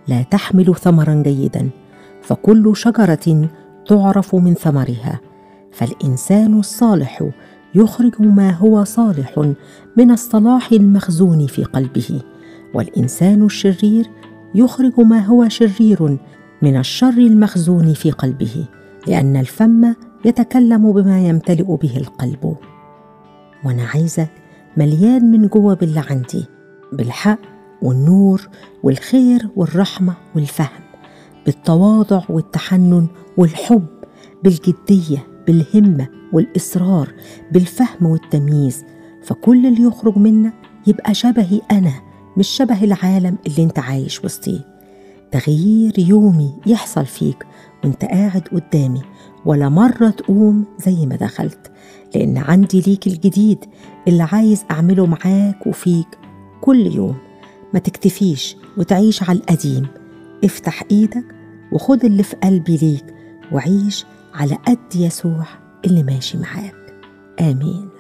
لا تحمل ثمرا جيدا فكل شجره تعرف من ثمرها فالانسان الصالح يخرج ما هو صالح من الصلاح المخزون في قلبه والانسان الشرير يخرج ما هو شرير من الشر المخزون في قلبه لان الفم يتكلم بما يمتلئ به القلب وانا عايزك مليان من جوه باللي عندي بالحق والنور والخير والرحمه والفهم بالتواضع والتحنن والحب بالجديه بالهمه والاصرار بالفهم والتمييز فكل اللي يخرج منك يبقى شبهي انا مش شبه العالم اللي انت عايش وسطيه تغيير يومي يحصل فيك وانت قاعد قدامي ولا مرة تقوم زي ما دخلت لأن عندي ليك الجديد اللي عايز أعمله معاك وفيك كل يوم ما تكتفيش وتعيش على القديم افتح ايدك وخد اللي في قلبي ليك وعيش على قد يسوع اللي ماشي معاك آمين